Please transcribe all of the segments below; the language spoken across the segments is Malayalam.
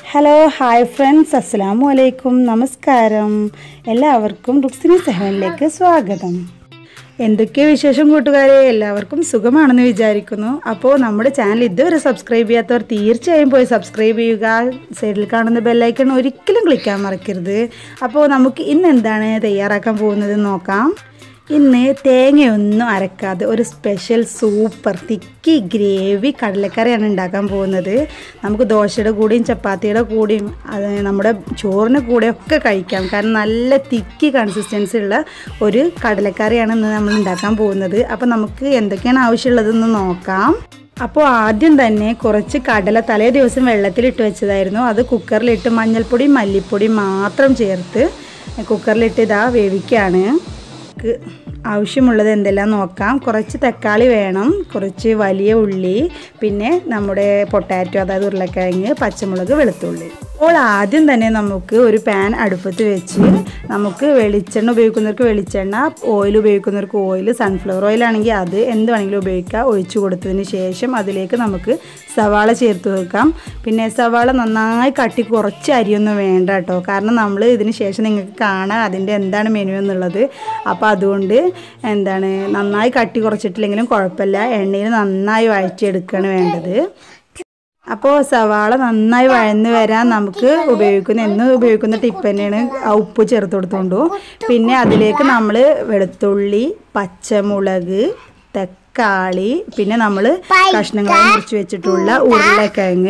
ഹലോ ഹായ് ഫ്രണ്ട്സ് അസ്സലാമു അലൈക്കും നമസ്കാരം എല്ലാവർക്കും റുക്സിനി സെവനിലേക്ക് സ്വാഗതം എന്തൊക്കെ വിശേഷം കൂട്ടുകാരെ എല്ലാവർക്കും സുഖമാണെന്ന് വിചാരിക്കുന്നു അപ്പോൾ നമ്മുടെ ചാനൽ ഇതുവരെ സബ്സ്ക്രൈബ് ചെയ്യാത്തവർ തീർച്ചയായും പോയി സബ്സ്ക്രൈബ് ചെയ്യുക സൈഡിൽ കാണുന്ന ബെല്ലൈക്കൺ ഒരിക്കലും ക്ലിക്കാൻ മറക്കരുത് അപ്പോൾ നമുക്ക് ഇന്ന് എന്താണ് തയ്യാറാക്കാൻ പോകുന്നത് നോക്കാം ഇന്ന് തേങ്ങയൊന്നും അരക്കാതെ ഒരു സ്പെഷ്യൽ സൂപ്പർ തിക്കി ഗ്രേവി കടലക്കറിയാണ് ഉണ്ടാക്കാൻ പോകുന്നത് നമുക്ക് ദോശയുടെ കൂടെയും ചപ്പാത്തിയുടെ കൂടെയും അത് നമ്മുടെ ചോറിന് കൂടെ ഒക്കെ കഴിക്കാം കാരണം നല്ല തിക്കി കൺസിസ്റ്റൻസി ഉള്ള ഒരു കടലക്കറിയാണ് ഇന്ന് നമ്മൾ ഉണ്ടാക്കാൻ പോകുന്നത് അപ്പോൾ നമുക്ക് എന്തൊക്കെയാണ് ആവശ്യമുള്ളതെന്ന് നോക്കാം അപ്പോൾ ആദ്യം തന്നെ കുറച്ച് കടല തലേ ദിവസം വെള്ളത്തിലിട്ട് വെച്ചതായിരുന്നു അത് കുക്കറിലിട്ട് മഞ്ഞൾപ്പൊടി മല്ലിപ്പൊടി മാത്രം ചേർത്ത് കുക്കറിലിട്ട് ഇതാ വേവിക്കുകയാണ് നമുക്ക് ആവശ്യമുള്ളത് എന്തെല്ലാം നോക്കാം കുറച്ച് തക്കാളി വേണം കുറച്ച് വലിയ ഉള്ളി പിന്നെ നമ്മുടെ പൊട്ടാറ്റോ അതായത് ഉരുളക്കിഴങ്ങ് പച്ചമുളക് വെളുത്തുള്ളി അപ്പോൾ ആദ്യം തന്നെ നമുക്ക് ഒരു പാൻ അടുപ്പത്ത് വെച്ച് നമുക്ക് വെളിച്ചെണ്ണ ഉപയോഗിക്കുന്നവർക്ക് വെളിച്ചെണ്ണ ഓയിൽ ഉപയോഗിക്കുന്നവർക്ക് ഓയിൽ സൺഫ്ലവർ ഓയിൽ ആണെങ്കിൽ അത് എന്ത് വേണമെങ്കിലും ഉപയോഗിക്കാം ഒഴിച്ചു കൊടുത്തതിന് ശേഷം അതിലേക്ക് നമുക്ക് സവാള ചേർത്ത് വെക്കാം പിന്നെ സവാള നന്നായി കട്ടി കുറച്ച് അരിയൊന്നും വേണ്ട കേട്ടോ കാരണം നമ്മൾ ഇതിന് ശേഷം നിങ്ങൾക്ക് കാണാം അതിൻ്റെ എന്താണ് മെനു എന്നുള്ളത് അപ്പോൾ അതുകൊണ്ട് എന്താണ് നന്നായി കട്ടി കുറച്ചിട്ടില്ലെങ്കിലും കുഴപ്പമില്ല എണ്ണയിൽ നന്നായി വഴറ്റിയെടുക്കുകയാണ് വേണ്ടത് അപ്പോൾ സവാള നന്നായി വഴന്ന് വരാൻ നമുക്ക് ഉപയോഗിക്കുന്ന എന്നും ഉപയോഗിക്കുന്ന ടിപ്പ് തന്നെയാണ് ആ ഉപ്പ് ചേർത്ത് കൊടുത്തോണ്ടു പിന്നെ അതിലേക്ക് നമ്മൾ വെളുത്തുള്ളി പച്ചമുളക് തക്കാളി പിന്നെ നമ്മൾ കഷ്ണങ്ങൾ മുറിച്ച് വെച്ചിട്ടുള്ള ഉരുളക്കിഴങ്ങ്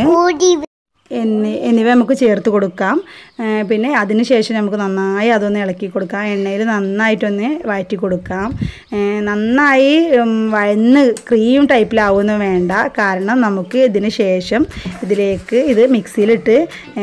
എന്നി എന്നിവ നമുക്ക് ചേർത്ത് കൊടുക്കാം പിന്നെ അതിന് ശേഷം നമുക്ക് നന്നായി അതൊന്ന് ഇളക്കി കൊടുക്കാം എണ്ണയിൽ നന്നായിട്ടൊന്ന് വഴറ്റി കൊടുക്കാം നന്നായി വഴന്ന് ക്രീം ടൈപ്പിലാവുമെന്ന് വേണ്ട കാരണം നമുക്ക് ഇതിന് ശേഷം ഇതിലേക്ക് ഇത് മിക്സിയിലിട്ട്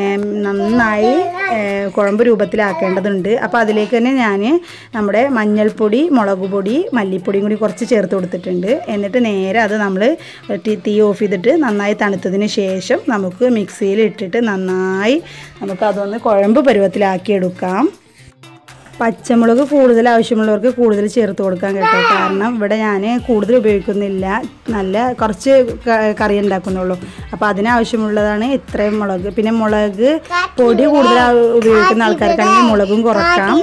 നന്നായി കുഴമ്പ് രൂപത്തിലാക്കേണ്ടതുണ്ട് അപ്പോൾ അതിലേക്ക് തന്നെ ഞാൻ നമ്മുടെ മഞ്ഞൾപ്പൊടി മുളക് പൊടി മല്ലിപ്പൊടിയും കൂടി കുറച്ച് ചേർത്ത് കൊടുത്തിട്ടുണ്ട് എന്നിട്ട് നേരെ അത് നമ്മൾ തീ ഓഫ് ചെയ്തിട്ട് നന്നായി തണുത്തതിന് ശേഷം നമുക്ക് മിക്സിയിൽ ഇട്ടിട്ട് നന്നായി നമുക്ക് അതൊന്ന് കുഴമ്പ് പരുവത്തിലാക്കി എടുക്കാം പച്ചമുളക് കൂടുതൽ ആവശ്യമുള്ളവർക്ക് കൂടുതൽ ചേർത്ത് കൊടുക്കാൻ കേട്ടോ കാരണം ഇവിടെ ഞാൻ കൂടുതൽ ഉപയോഗിക്കുന്നില്ല നല്ല കുറച്ച് കറി ഉണ്ടാക്കുന്നുള്ളൂ അപ്പോൾ അതിനാവശ്യമുള്ളതാണ് ഇത്രയും മുളക് പിന്നെ മുളക് പൊടി കൂടുതൽ ഉപയോഗിക്കുന്ന ആൾക്കാർക്കാണെങ്കിൽ മുളകും കുറക്കാം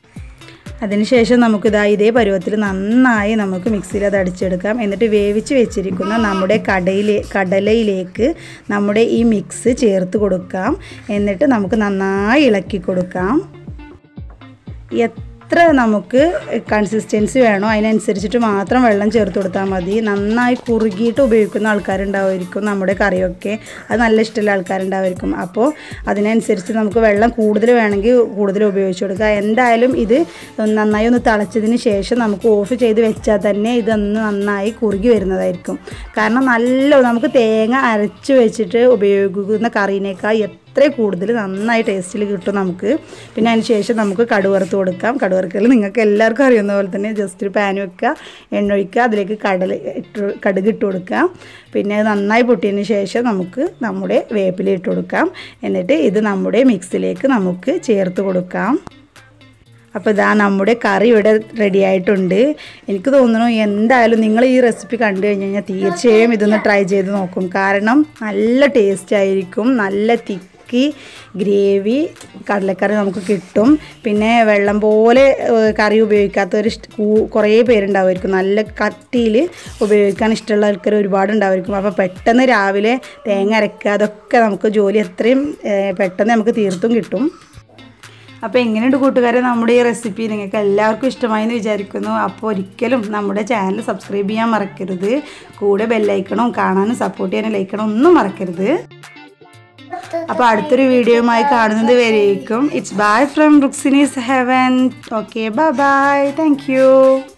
അതിനുശേഷം നമുക്കിതാ ഇതേ പരുവത്തിൽ നന്നായി നമുക്ക് മിക്സിയിൽ അത് അടിച്ചെടുക്കാം എന്നിട്ട് വേവിച്ച് വെച്ചിരിക്കുന്ന നമ്മുടെ കടയിലെ കടലയിലേക്ക് നമ്മുടെ ഈ മിക്സ് ചേർത്ത് കൊടുക്കാം എന്നിട്ട് നമുക്ക് നന്നായി ഇളക്കി കൊടുക്കാം എത്ര നമുക്ക് കൺസിസ്റ്റൻസി വേണോ അതിനനുസരിച്ചിട്ട് മാത്രം വെള്ളം ചേർത്ത് കൊടുത്താൽ മതി നന്നായി കുറുകിയിട്ട് ഉപയോഗിക്കുന്ന ആൾക്കാരുണ്ടാവുമായിരിക്കും നമ്മുടെ കറിയൊക്കെ അത് നല്ല ഇഷ്ടമുള്ള ആൾക്കാരുണ്ടാവുമായിരിക്കും അപ്പോൾ അതിനനുസരിച്ച് നമുക്ക് വെള്ളം കൂടുതൽ വേണമെങ്കിൽ കൂടുതൽ ഉപയോഗിച്ച് കൊടുക്കുക എന്തായാലും ഇത് നന്നായി ഒന്ന് തിളച്ചതിന് ശേഷം നമുക്ക് ഓഫ് ചെയ്ത് വെച്ചാൽ തന്നെ ഇതൊന്ന് നന്നായി കുറുകി വരുന്നതായിരിക്കും കാരണം നല്ല നമുക്ക് തേങ്ങ അരച്ച് വെച്ചിട്ട് ഉപയോഗിക്കുന്ന കറീനേക്കാൾ എത്ര കൂടുതൽ നന്നായി ടേസ്റ്റിൽ കിട്ടും നമുക്ക് പിന്നെ അതിന് ശേഷം നമുക്ക് കടുവറുത്ത് കൊടുക്കാം കടുവറുക്കൽ നിങ്ങൾക്ക് എല്ലാവർക്കും അറിയുന്ന പോലെ തന്നെ ജസ്റ്റ് ഒരു പാൻ വെക്കുക എണ്ണ ഒഴിക്കുക അതിലേക്ക് കടൽ ഇട്ട് കടുക് ഇട്ട് കൊടുക്കാം പിന്നെ അത് നന്നായി പൊട്ടിയതിന് ശേഷം നമുക്ക് നമ്മുടെ വേപ്പില ഇട്ട് കൊടുക്കാം എന്നിട്ട് ഇത് നമ്മുടെ മിക്സിലേക്ക് നമുക്ക് ചേർത്ത് കൊടുക്കാം അപ്പോൾ ഇതാ നമ്മുടെ കറി ഇവിടെ റെഡി ആയിട്ടുണ്ട് എനിക്ക് തോന്നുന്നു എന്തായാലും നിങ്ങൾ ഈ റെസിപ്പി കണ്ടു കഴിഞ്ഞ് കഴിഞ്ഞാൽ തീർച്ചയായും ഇതൊന്ന് ട്രൈ ചെയ്ത് നോക്കും കാരണം നല്ല ടേസ്റ്റ് ആയിരിക്കും നല്ല തിക്കി ഗ്രേവി കടലക്കറി നമുക്ക് കിട്ടും പിന്നെ വെള്ളം പോലെ കറി ഉപയോഗിക്കാത്തവർ കുറേ പേരുണ്ടാവുമായിരിക്കും നല്ല കട്ടിയിൽ ഉപയോഗിക്കാൻ ഇഷ്ടമുള്ള ആൾക്കാർ ഒരുപാട് ഉണ്ടാവുമായിരിക്കും അപ്പോൾ പെട്ടെന്ന് രാവിലെ തേങ്ങ അരക്കുക അതൊക്കെ നമുക്ക് ജോലി എത്രയും പെട്ടെന്ന് നമുക്ക് തീർത്തും കിട്ടും അപ്പോൾ എങ്ങനെയുണ്ട് കൂട്ടുകാരെ നമ്മുടെ ഈ റെസിപ്പി നിങ്ങൾക്ക് എല്ലാവർക്കും ഇഷ്ടമായി എന്ന് വിചാരിക്കുന്നു അപ്പോൾ ഒരിക്കലും നമ്മുടെ ചാനൽ സബ്സ്ക്രൈബ് ചെയ്യാൻ മറക്കരുത് കൂടെ ബെല്ലൈക്കണോ കാണാനും സപ്പോർട്ട് ചെയ്യാനും ലൈക്കണം ഒന്നും മറക്കരുത് അപ്പോൾ അടുത്തൊരു വീഡിയോയുമായി കാണുന്നത് വരേക്കും ഇറ്റ്സ് ബൈ ഫ്രം റുക്സിനീസ് heaven okay bye bye thank